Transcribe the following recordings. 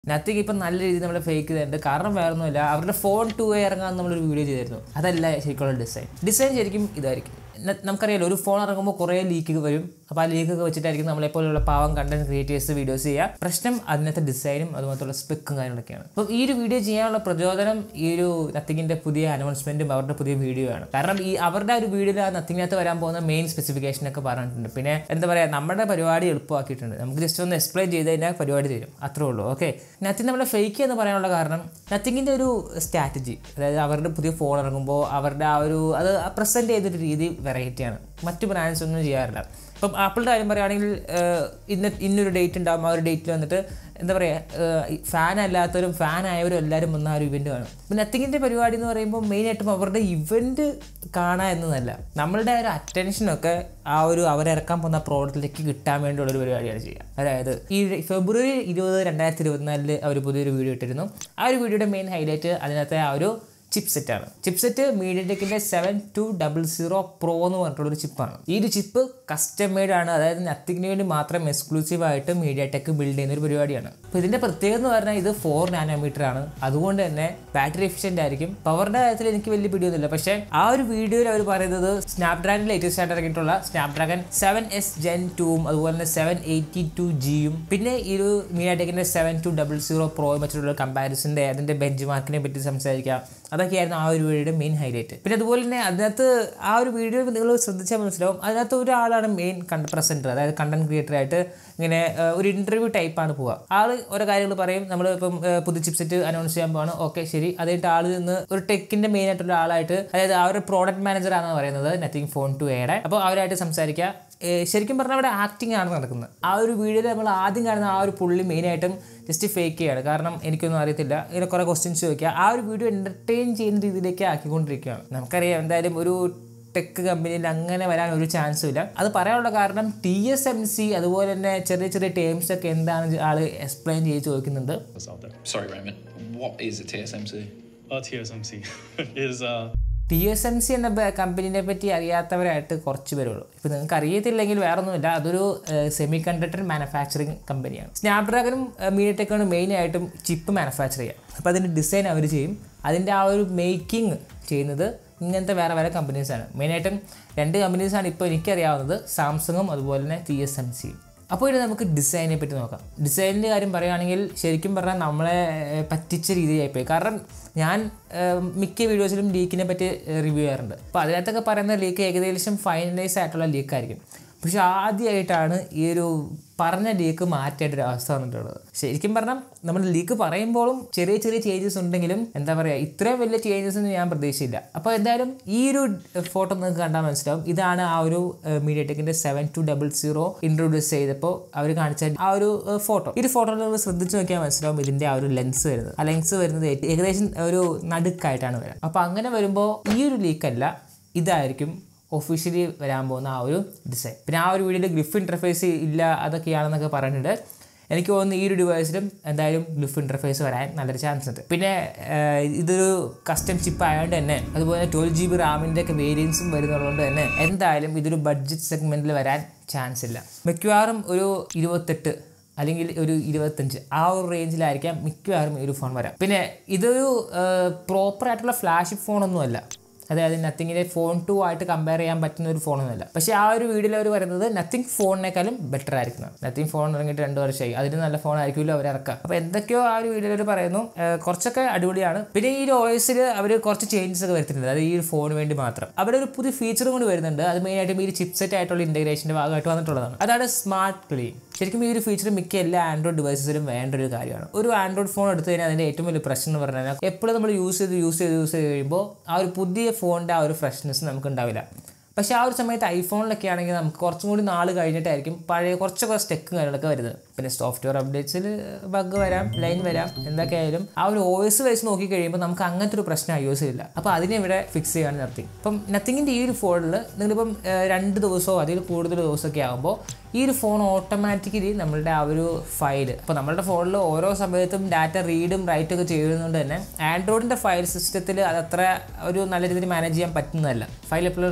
Nothing ഇപ്പം നല്ല രീതിയിൽ നമ്മൾ ഫേക്ക് ചെയ്തിട്ടുണ്ട് കാരണം വേറെ ഒന്നുമില്ല അവരുടെ ഫോൺ ടു എ ഇറങ്ങാൻ നമ്മളൊരു വീഡിയോ ചെയ്തായിരുന്നു അതല്ല ശരിക്കുള്ള ഡിസൈൻ ഡിസൈൻ ശരിക്കും ഇതായിരിക്കും ന- നമുക്കറിയാലോ ഒരു ഫോൺ ഇറങ്ങുമ്പോൾ കുറേ ലീക്ക് വരും അപ്പോൾ ആ ലീക്കൊക്കെ വെച്ചിട്ടായിരിക്കും നമ്മളെപ്പോലുള്ള പാവം കണ്ടന്റ് ക്രിയേറ്റേഴ്സ് വീഡിയോസ് ചെയ്യുക പ്രശ്നം അതിനകത്തെ ഡിസൈനും അതുപോലത്തുള്ള സ്പെക്കും കാര്യങ്ങളൊക്കെയാണ് അപ്പോൾ ഈ ഒരു വീഡിയോ ചെയ്യാനുള്ള പ്രചോദനം ഈ ഒരു നത്തിങ്ങിൻ്റെ പുതിയ അനൗൺസ്മെൻറ്റും അവരുടെ പുതിയ വീഡിയോ ആണ് കാരണം ഈ അവരുടെ ആ ഒരു വീഡിയോയിൽ ആ നത്തിങ്ങിനകത്ത് വരാൻ പോകുന്ന മെയിൻ സ്പെസിഫിക്കേഷൻ ഒക്കെ പറഞ്ഞിട്ടുണ്ട് പിന്നെ എന്താ പറയുക നമ്മുടെ പരിപാടി എളുപ്പമാക്കിയിട്ടുണ്ട് നമുക്ക് ജസ്റ്റ് ഒന്ന് എക്സ്പ്ലെയിൻ ചെയ്ത് കഴിഞ്ഞാൽ പരിപാടി തരും അത്രേ ഉള്ളൂ ഓക്കെ നത്തിങ് നമ്മളെ ഫേക്ക് എന്ന് പറയാനുള്ള കാരണം നത്തിങ്ങിൻ്റെ ഒരു സ്ട്രാറ്റജി അതായത് അവരുടെ പുതിയ ഫോൺ ഇറങ്ങുമ്പോൾ അവരുടെ ആ ഒരു അത് പ്രസൻറ്റ് ചെയ്തൊരു രീതി വെറൈറ്റിയാണ് മറ്റു ബ്രാൻഡ്സ് ഒന്നും ചെയ്യാറില്ല ഇപ്പം ആപ്പിളിൻ്റെ കാര്യം പറയുകയാണെങ്കിൽ ഏഹ്, ഇന്ന ഇന്നൊരു ഡേറ്റ് ഉണ്ടാകും ആ ഒരു ഡേറ്റിൽ വന്നിട്ട് എന്താ പറയുക ഫാൻ അല്ലാത്തവരും ഫാൻ ആയവരും എല്ലാവരും വന്ന ആ ഒരു ഇവൻറ്റ് കാണും പിന്നെ നത്തിങ്ങിൻ്റെ പരിപാടി എന്ന് പറയുമ്പോൾ മെയിനായിട്ടും അവരുടെ ഇവൻറ്റ് കാണുക എന്നതല്ല നമ്മളുടെ ആ ഒരു അറ്റൻഷനൊക്കെ ആ ഒരു അവരിറക്കാൻ പോകുന്ന പ്രോഡക്റ്റിലേക്ക് കിട്ടാൻ വേണ്ടിയുള്ള ഒരു പരിപാടിയാണ് ചെയ്യുക അതായത് ഈ ഫെബ്രുവരി ഇരുപത് രണ്ടായിരത്തി ഇരുപത്തിനാലില് അവർ പുതിയൊരു വീഡിയോ ഇട്ടിരുന്നു ആ ഒരു വീഡിയോയുടെ മെയിൻ ഹൈലൈറ്റ് അതിനകത്തെ ആ ഒരു ചിപ്പ് സെറ്റാണ് ചിപ്പ് സെറ്റ് മീഡിയടെക്കിൻ്റെ seven two double zero pro എന്ന് പറഞ്ഞിട്ടുള്ളൊരു ചിപ്പാണ് ഈ ഒരു ചിപ്പ് കസ്റ്റം മെയ്ഡ് ആണ് അതായത് നത്തിങ്ങിന് വേണ്ടി മാത്രം എക്സ്ക്ലൂസീവ് ആയിട്ട് മീഡിയ ടെക് ബിൽഡ് ചെയ്യുന്ന ഒരു പരിപാടിയാണ് അപ്പോൾ ഇതിൻ്റെ പ്രത്യേകത എന്ന് പറഞ്ഞാൽ ഇത് ഫോർ നാനോമീറ്റർ ആണ് അതുകൊണ്ട് തന്നെ ബാറ്ററി എഫിഷ്യൻ്റ് ആയിരിക്കും പവറിൻ്റെ കാര്യത്തിൽ എനിക്ക് വലിയ പിടിയൊന്നുമില്ല പക്ഷേ ആ ഒരു വീഡിയോയിൽ അവർ പറയുന്നത് സ്നാപ്ഡ്രാഗൺ ലേറ്റസ്റ്റ് ആയിട്ട് ഇറങ്ങിയിട്ടുള്ള സ്നാപ്ഡ്രാഗൺ സെവൻ എസ് ജെൻ ടൂവും അതുപോലെ തന്നെ സെവൻ എയ്റ്റി ടു ജിയും പിന്നെ ഈ ഒരു മീഡിയ ടെക്കിൻ്റെ സെവൻ ടു ഡബിൾ സീറോ പ്രോയും വെച്ചിട്ടുള്ള കമ്പാരിസൻ്റെ അതിൻ്റെ ബെഞ്ച് മാർക്കിനെ പറ്റി സംസാരിക്കാം അതൊക്കെയായിരുന്നു ആ ഒരു വീഡിയോയുടെ മെയിൻ ഹൈലൈറ്റ് പിന്നെ അതുപോലെ തന്നെ അതിനകത്ത് ആ ഒരു വീഡിയോ നിങ്ങൾ ശ്രദ്ധിച്ചാൽ മനസ്സിലാവും അതിനകത്ത് ഒരാളാണ് മെയിൻ കണ്ട പ്രസൻറ്റർ അതായത് കണ്ടന്റ് ക്രിയേറ്റർ ആയിട്ട് ഇങ്ങനെ ആ, ഒരു ഇന്റർവ്യൂ ടൈപ്പാണ് പോവുക ആള് ഓരോ കാര്യങ്ങൾ പറയും നമ്മൾ ഇപ്പം ആ, പുതിയ ചിപ്സെറ്റ് അനൗൺസ് ചെയ്യാൻ പോവാണ് ഓക്കെ ശരി അതായിട്ട് ആൾ നിന്ന് ഒരു ടെക്കിന്റെ മെയിൻ ആയിട്ടുള്ള ആളായിട്ട് അതായത് ആ ഒരു പ്രോഡക്റ്റ് മാനേജർ ആണ് പറയുന്നത് നത്തിങ് ഫോൺ ടു എയുടെ അപ്പോൾ അവരായിട്ട് സംസാരിക്കുക ഏ, ശരിക്കും പറഞ്ഞാൽ അവിടെ ആക്ടിങ് ആണ് നടക്കുന്നത് ആ ഒരു വീഡിയോയിൽ നമ്മൾ ആദ്യം കാണുന്ന ആ ഒരു പുള്ളി മെയിനായിട്ടും ജസ്റ്റ് ഫേക്ക് ചെയ്യാണ് കാരണം എനിക്കൊന്നും അറിയത്തില്ല ഇങ്ങനെ കുറേ ക്വസ്റ്റ്യൻസ് ചോദിക്കുക ആ ഒരു വീഡിയോ എൻ്റർടൈൻ ചെയ്യുന്ന രീതിയിലേക്ക് ആക്കിക്കൊണ്ടിരിക്കുകയാണ് നമുക്കറിയാം എന്തായാലും ഒരു ടെക് കമ്പനിയിൽ അങ്ങനെ വരാൻ ഒരു ചാൻസും ഇല്ല അത് പറയാനുള്ള കാരണം ടി എസ് എം സി അതുപോലെ തന്നെ ചെറിയ ചെറിയ ടേംസ് ഒക്കെ എന്താണ് ആള് എക്സ്പ്ലെയിൻ ചെയ്ത് ചോദിക്കുന്നുണ്ട് that's out there. Sorry, Raymond. What is a TSMC? Uh, TSMC is uh, T S M C എന്ന ബ- കമ്പനീനെ പറ്റി അറിയാത്തവരായിട്ട് കുറച്ച് പേരുള്ളൂ ഇപ്പോൾ നിങ്ങൾക്ക് അറിയത്തില്ലെങ്കിൽ വേറെ ഒന്നുമില്ല അതൊരു സെമി കണ്ടക്ടർ മാനുഫാക്ചറിങ് കമ്പനിയാണ് സ്നാപ്ഡ്രാഗനും മീഡിയ ടെക്കാണ് മെയിനായിട്ടും ചിപ്പ് മാനുഫാക്ചർ ചെയ്യുക അപ്പോൾ അതിൻ്റെ ഡിസൈൻ അവർ ചെയ്യും അതിൻ്റെ ആ ഒരു മേക്കിംഗ് ചെയ്യുന്നത് ഇങ്ങനത്തെ വേറെ വേറെ കമ്പനീസാണ് മെയിനായിട്ടും രണ്ട് കമ്പനീസാണ് ഇപ്പോൾ എനിക്കറിയാവുന്നത് സാംസങ്ങും അതുപോലെ തന്നെ ടി എസ് എം സിയും അപ്പോൾ ഇനി നമുക്ക് ഡിസൈനെ പറ്റി നോക്കാം ഡിസൈനിൻ്റെ കാര്യം പറയുകയാണെങ്കിൽ ശരിക്കും പറഞ്ഞാൽ നമ്മളെ ഏഹ്, പറ്റിച്ച രീതിയായിപ്പോയി കാരണം ഞാൻ ഏഹ്, മിക്ക വീഡിയോസിലും ലീക്കിനെ പറ്റി റിവ്യൂ ചെയ്യാറുണ്ട് അപ്പോൾ അതിനകത്തൊക്കെ പറയുന്ന ലീക്ക് ഏകദേശം ഫൈനലൈസ് ആയിട്ടുള്ള ലീക്കായിരിക്കും പക്ഷെ ആദ്യമായിട്ടാണ് ഈ ഒരു പറഞ്ഞ ലീക്ക് മാറ്റേണ്ട ഒരു അവസ്ഥ വന്നിട്ടുള്ളത് ശരിക്കും പറഞ്ഞാൽ നമ്മൾ ലീക്ക് പറയുമ്പോഴും ചെറിയ ചെറിയ ചേഞ്ചസ് ഉണ്ടെങ്കിലും എന്താ പറയുക ഇത്രയും വലിയ ചേഞ്ചസ് ഒന്നും ഞാൻ പ്രതീക്ഷയില്ല അപ്പോൾ എന്തായാലും ഈ ഒരു ഫോട്ടോ നിങ്ങൾക്ക് കണ്ടാൽ മനസ്സിലാവും ഇതാണ് ആ ഒരു മീഡിയ ടെക്കിൻ്റെ seven two double zero introduce ചെയ്തപ്പോൾ അവർ കാണിച്ച ആ ഒരു ഫോട്ടോ ഈ ഒരു ഫോട്ടോ നിങ്ങൾ ശ്രദ്ധിച്ച് നോക്കിയാൽ മനസ്സിലാവും ഇതിൻ്റെ ആ ഒരു ലെൻസ് വരുന്നത് ആ ലെൻസ് വരുന്നത് ഏ- ഏകദേശം ഒരു നടുക്കായിട്ടാണ് വരിക അപ്പോൾ അങ്ങനെ വരുമ്പോൾ ഈ ഒരു ലീക്കല്ല ഇതായിരിക്കും ഒഫീഷ്യലി വരാൻ പോകുന്ന ആ ഒരു ഡിസൈൻ പിന്നെ ആ ഒരു വീഡിയോയിൽ ഗ്രിഫ് ഇൻ്റർഫേസ് ഇല്ല അതൊക്കെയാണെന്നൊക്കെ പറഞ്ഞിട്ടുണ്ട് എനിക്ക് തോന്നുന്നു ഈ ഒരു ഡിവൈസിലും എന്തായാലും ഗ്ലിഫ് ഇൻ്റർഫേസ് വരാൻ നല്ലൊരു ചാൻസ് ഉണ്ട് പിന്നെ ആഹ്, ഇതൊരു കസ്റ്റം ചിപ്പ് ആയതുകൊണ്ട് തന്നെ അതുപോലെ ട്വൽവ് ജി ബി റാമിൻ്റെ ഒക്കെ വേരിയൻസും വരുന്നതുകൊണ്ട് തന്നെ എന്തായാലും ഇതൊരു ബഡ്ജറ്റ് സെഗ്മെൻറ്റിൽ വരാൻ ചാൻസ് ഇല്ല മിക്കവാറും ഒരു ഇരുപത്തെട്ട് അല്ലെങ്കിൽ ഒരു ഇരുപത്തഞ്ച് ആ ഒരു റേഞ്ചിലായിരിക്കാം മിക്കവാറും ഈ ഒരു ഫോൺ വരാം പിന്നെ ഇതൊരു പ്രോപ്പർ ആയിട്ടുള്ള ഫ്ലാഷ് ഫോണൊന്നുമല്ല അതായത് നത്തിങ്ങിനെ ഫോൺ ടു ആയിട്ട് കമ്പയർ ചെയ്യാൻ പറ്റുന്ന ഒരു ഫോണൊന്നുമല്ല പക്ഷേ ആ ഒരു വീഡിയോയിൽ അവർ പറയുന്നത് നത്തിങ് ഫോണിനേക്കാളും ബെറ്റർ ആയിരിക്കണം നത്തിങ് ഫോൺ ഇറങ്ങിയിട്ട് രണ്ട് വർഷമായി അതിന് നല്ല ഫോൺ ആയിരിക്കുമല്ലോ അവർ ഇറക്കുക അപ്പോൾ എന്തൊക്കെയോ ആ ഒരു വീഡിയോയിൽ അവർ പറയുന്നു ഏഹ് കുറച്ചൊക്കെ അടിപൊളിയാണ് പിന്നെ ഈ ഒരു ഓയസിൽ അവർ കുറച്ച് ചേഞ്ചസ് ഒക്കെ വരുത്തുന്നുണ്ട് അതായത് ഈ ഒരു ഫോണിന് വേണ്ടി മാത്രം അവിടെ ഒരു പുതിയ ഫീച്ചറും കൂടി വരുന്നുണ്ട് അത് മെയിനായിട്ടും ഈ ഒരു ചിപ്സെറ്റ് ആയിട്ടുള്ള ഇൻറ്റഗ്രേഷൻ്റെ ഭാഗമായിട്ട് വന്നിട്ടുള്ളതാണ് അതാണ് സ്മാർട്ട് ക്ലീൻ ശരിക്കും ഈ ഒരു ഫീച്ചർ മിക്ക എല്ലാ ആൻഡ്രോയിഡ് ഡിവൈസസിലും വേണ്ട ഒരു കാര്യമാണ് ഒരു ആൻഡ്രോയിഡ് ഫോൺ എടുത്തു കഴിഞ്ഞാൽ അതിൻ്റെ ഏറ്റവും വലിയ പ്രശ്നം എന്ന് പറഞ്ഞു കഴിഞ്ഞാൽ എപ്പോഴും നമ്മൾ യൂസ് ചെയ്ത് യൂസ് ചെയ്ത് യൂസ് ചെയ്ത് കഴിയുമ്പോൾ ആ ഒരു പുതിയ ഫോണിൻ്റെ ആ ഒരു ഫ്രഷ്നെസ് നമുക്ക് ഉണ്ടാവില്ല പക്ഷേ ആ ഒരു സമയത്ത് ഐഫോണിലൊക്കെ ആണെങ്കിൽ നമുക്ക് കുറച്ചും കൂടി നാൾ കഴിഞ്ഞിട്ടായിരിക്കും പഴയ കുറച്ചൊക്കെ സ്റ്റെക്കും കാര്യങ്ങളൊക്കെ വരുന്നത് പിന്നെ സോഫ്റ്റ്വെയർ അപ്ഡേറ്റ്സിൽ ബഗ് വരാം ലൈൻ വരാം എന്തൊക്കെ ആയാലും ആ ഒരു ഒ എസ് വൈസ് നോക്കി കഴിയുമ്പോൾ നമുക്ക് അങ്ങനത്തെ ഒരു പ്രശ്നം ഐ എസ് ഇല്ല അപ്പോൾ അതിനെ ഇവിടെ ഫിക്സ് ചെയ്യാണ് നത്തിങ് ഇപ്പം നത്തിങ്ങിൻ്റെ ഈ ഒരു ഫോണിൽ നിങ്ങളിപ്പം ഏഹ്, രണ്ട് ദിവസമോ അതിൽ കൂടുതൽ ദിവസമൊക്കെ ആകുമ്പോൾ ഈ ഒരു ഫോൺ ഓട്ടോമാറ്റിക്കലി നമ്മളുടെ ആ ഒരു ഫയൽ അപ്പോൾ നമ്മളുടെ ഫോണിൽ ഓരോ സമയത്തും ഡാറ്റ റീഡും റൈറ്റും ഒക്കെ ചെയ്യുന്നതുകൊണ്ട് തന്നെ ആൻഡ്രോയിഡിൻ്റെ ഫയൽ സിസ്റ്റത്തിൽ അതത്ര ഒരു നല്ല രീതിയിൽ മാനേജ് ചെയ്യാൻ പറ്റുന്നതല്ല ഫയൽ എപ്പോഴും റിട്രീവ്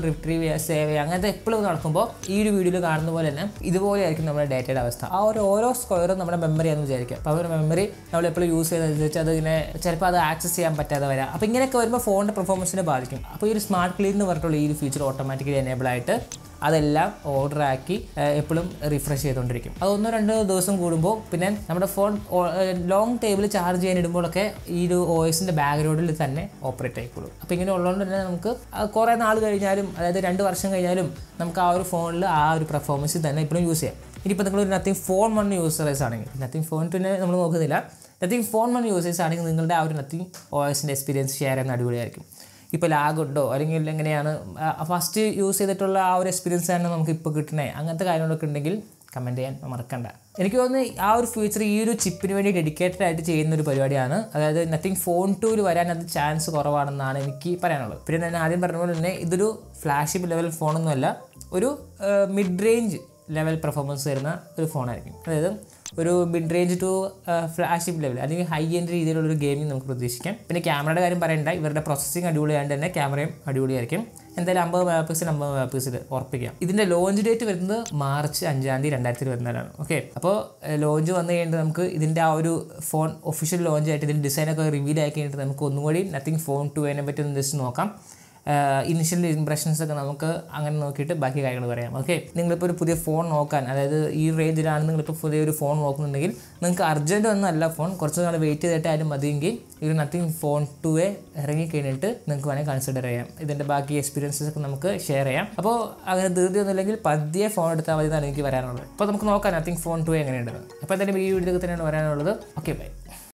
ചെയ്യുക സേവ് ചെയ്യുക അങ്ങനത്തെ എപ്പോഴും നടക്കുമ്പോൾ ഈ ഒരു വീഡിയോയിൽ കാണുന്ന പോലെ തന്നെ ഇതുപോലെ ആയിരിക്കും നമ്മുടെ ഡേറ്റയുടെ അവസ്ഥ ആ ഒരു ഓരോ സ്ക്വയറും നമ്മുടെ മെമ്മറി ആണെന്ന് വിചാരിക്കുക അപ്പോൾ ആ ഒരു മെമ്മറി നമ്മൾ എപ്പോഴും യൂസ് ചെയ്യുന്നതനുസരിച്ച് അത് ഇങ്ങനെ ചിലപ്പോൾ അത് ആക്സസ് ചെയ്യാൻ പറ്റാതെ വരാം അപ്പോൾ ഇങ്ങനെയൊക്കെ വരുമ്പോൾ ഫോണിൻ്റെ പെർഫോമൻസിനെ ബാധിക്കും അപ്പോൾ ഈ ഒരു സ്മാർട്ട് ക്ലീൻ എന്ന് പറഞ്ഞിട്ടുള്ള ഈ ഒരു ഫീച്ചർ ഓട്ടോമാറ്റിക്കലി എനേബിൾ ആയിട്ട് അതെല്ലാം ഓർഡർ ആക്കി എപ്പോഴും റിഫ്രഷ് ചെയ്തുകൊണ്ടിരിക്കും അത് ഒന്നോ രണ്ടോ ദിവസം കൂടുമ്പോൾ പിന്നെ നമ്മുടെ ഫോൺ ലോങ് ടേബിൾ ചാർജ് ചെയ്യാൻ ഇടുമ്പോഴൊക്കെ ഈ ഒരു ഒ എസിൻ്റെ ബാക്ക്ഗ്രൗണ്ടിൽ തന്നെ ഓപ്പറേറ്റ് ആയിക്കോളും അപ്പോൾ ഇങ്ങനെ ഉള്ളതുകൊണ്ട് തന്നെ നമുക്ക് അത് കുറേ നാൾ കഴിഞ്ഞാലും അതായത് രണ്ട് വർഷം കഴിഞ്ഞാലും നമുക്ക് ആ ഒരു ഫോണിൽ ആ ഒരു പെർഫോമൻസ് തന്നെ ഇപ്പോഴും യൂസ് ചെയ്യാം ഇനിയിപ്പോൾ നിങ്ങൾ ഒരു നത്തിങ് ഫോൺ വൺ യൂസേഴ്സ് ആണെങ്കിൽ നത്തിങ് ഫോൺ പിന്നെ നമ്മൾ നോക്കുന്നില്ല നത്തിങ് ഫോൺ വൺ യൂസേഴ്സ് ആണെങ്കിൽ നിങ്ങളുടെ ആ ഒരു നത്തിങ് ഒ എസിൻ്റെ എക്സ്പീരിയൻസ് ഷെയർ ചെയ്യുന്ന അടിപൊളിയായിരിക്കും ഇപ്പോൾ ലാഗ് ഉണ്ടോ അല്ലെങ്കിൽ എങ്ങനെയാണ് ഫസ്റ്റ് യൂസ് ചെയ്തിട്ടുള്ള ആ ഒരു എക്സ്പീരിയൻസ് ആണ് നമുക്ക് ഇപ്പോൾ കിട്ടണേ അങ്ങനത്തെ കാര്യങ്ങളൊക്കെ ഉണ്ടെങ്കിൽ കമൻറ്റ് ചെയ്യാൻ മറക്കണ്ട എനിക്ക് തോന്നുന്നു ആ ഒരു ഫീച്ചർ ഈ ഒരു ചിപ്പിന് വേണ്ടി ഡെഡിക്കേറ്റഡ് ആയിട്ട് ചെയ്യുന്ന ഒരു പരിപാടിയാണ് അതായത് നത്തിങ് ഫോൺ ടൂവിൽ വരാൻ അത് ചാൻസ് കുറവാണെന്നാണ് എനിക്ക് പറയാനുള്ളത് പിന്നെ ഞാൻ ആദ്യം പറഞ്ഞ പോലെ തന്നെ ഇതൊരു ഫ്ലാഷിപ്പ് ലെവൽ ഫോണൊന്നുമല്ല ഒരു മിഡ് റേഞ്ച് ലെവൽ പെർഫോമൻസ് തരുന്ന ഒരു ഫോണായിരിക്കും അതായത് ഒരു mid range to flagship level അല്ലെങ്കിൽ ഹൈ എൻഡ് രീതിയിലുള്ള ഒരു ഗെയിമിംഗ് നമുക്ക് പ്രതീക്ഷിക്കാം പിന്നെ ക്യാമറയുടെ കാര്യം പറയണ്ട ഇവരുടെ പ്രോസസ്സിംഗ് അടിപൊളിയായതുകൊണ്ട് തന്നെ ക്യാമറയും അടിപൊളിയായിരിക്കും എന്തായാലും അമ്പത് മെഗാ പിക്സൽ അമ്പത് മെഗാ പിക്സൽ ഉറപ്പിക്കാം ഇതിൻ്റെ ലോഞ്ച് ഡേറ്റ് വരുന്നത് മാർച്ച് അഞ്ചാം തീയതി രണ്ടായിരത്തി ഇരുപത്തിനാലാണ് ഓക്കെ അപ്പോൾ ലോഞ്ച് വന്നു കഴിഞ്ഞിട്ട് നമുക്ക് ഇതിൻ്റെ ആ ഒരു ഫോൺ ഒഫീഷ്യൽ ലോഞ്ച് ആയിട്ട് ഇതിൻ്റെ ഡിസൈനൊക്കെ റിവീൽ ആയി കഴിഞ്ഞിട്ട് നമുക്ക് ഒന്നും കൂടി നത്തിങ് ഫോൺ ടു അതിനെ പറ്റി ഒന്ന് ജസ്റ്റ് നോക്കാം ഇനിഷ്യൽ ഇംപ്രഷൻസ് ഒക്കെ നമുക്ക് അങ്ങനെ നോക്കിയിട്ട് ബാക്കി കാര്യങ്ങൾ പറയാം ഓക്കെ നിങ്ങളിപ്പോൾ ഒരു പുതിയ ഫോൺ നോക്കാൻ അതായത് ഈ റേഞ്ചിലാണ് നിങ്ങളിപ്പോൾ പുതിയ ഒരു ഫോൺ നോക്കുന്നുണ്ടെങ്കിൽ നിങ്ങൾക്ക് അർജൻറ്റ് ഒന്നല്ല ഫോൺ കുറച്ച് നാൾ വെയിറ്റ് ചെയ്തിട്ടായാലും മതിയെങ്കിൽ ഒരു നത്തിങ് ഫോൺ ടു എ ഇറങ്ങി കഴിഞ്ഞിട്ട് നിങ്ങൾക്ക് വേണമെങ്കിൽ കൺസിഡർ ചെയ്യാം ഇതിൻ്റെ ബാക്കി എക്സ്പീരിയൻസസ് ഒക്കെ നമുക്ക് ഷെയർ ചെയ്യാം അപ്പോൾ അങ്ങനെ ധൃതി ഒന്നുമില്ലെങ്കിൽ പതിയെ ഫോൺ എടുത്താൽ മതി എന്നാണ് എനിക്ക് പറയാനുള്ളത് അപ്പോൾ നമുക്ക് നോക്കാം നത്തിങ് ഫോൺ ടു എങ്ങനെയുണ്ടെന്ന് അപ്പോൾ എന്തായാലും ഈ വീഡിയോ തന്നെയാണ് പറയാനുള്ളത് ഓക്കെ ബൈ